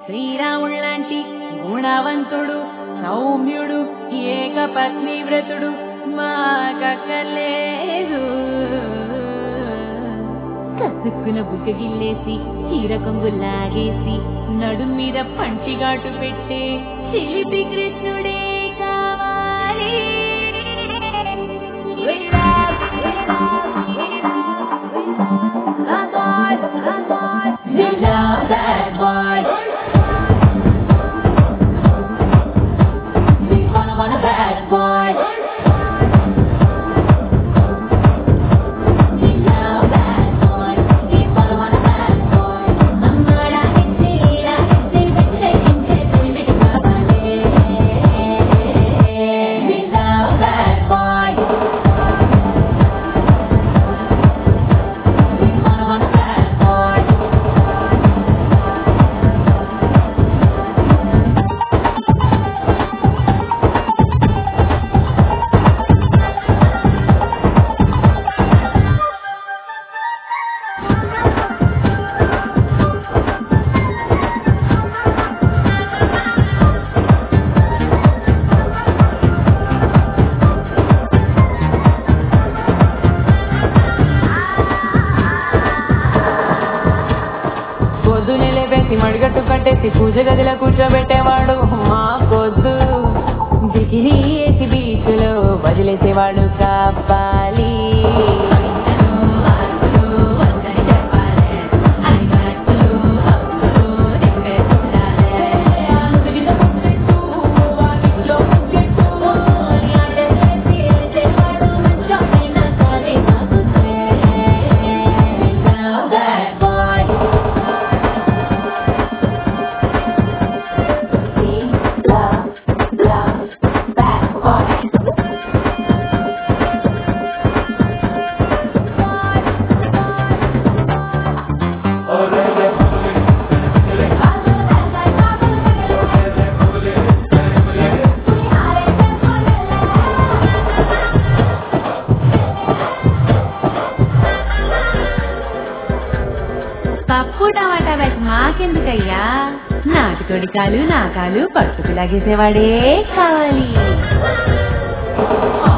శ్రీరాముళ్ళంటి గుణవంతుడు సౌమ్యుడు ఏకపత్ని వ్రతుడు మాకక్కర్లేదు కసుక్కున బుగ్గ గిల్లేసి చీర కొంగు లాగేసి నడుం మీద పంచిగాటు పెట్టే చిలిపి కృష్ణుడే కావాలి పొద్దునే లేపేసి మడిగట్టు కట్టేసి పూజ గదిలో కూర్చోబెట్టేవాడు మా కొద్దు బికిని వేసి బీచ్లో వదిలేసేవాడు కాపాలి పప్పు టమాటా వేసి మాకెందుకయ్యా నాటుకోడి కాలు నా కాలు పట్టుకు లాగేసేవాడే కావాలి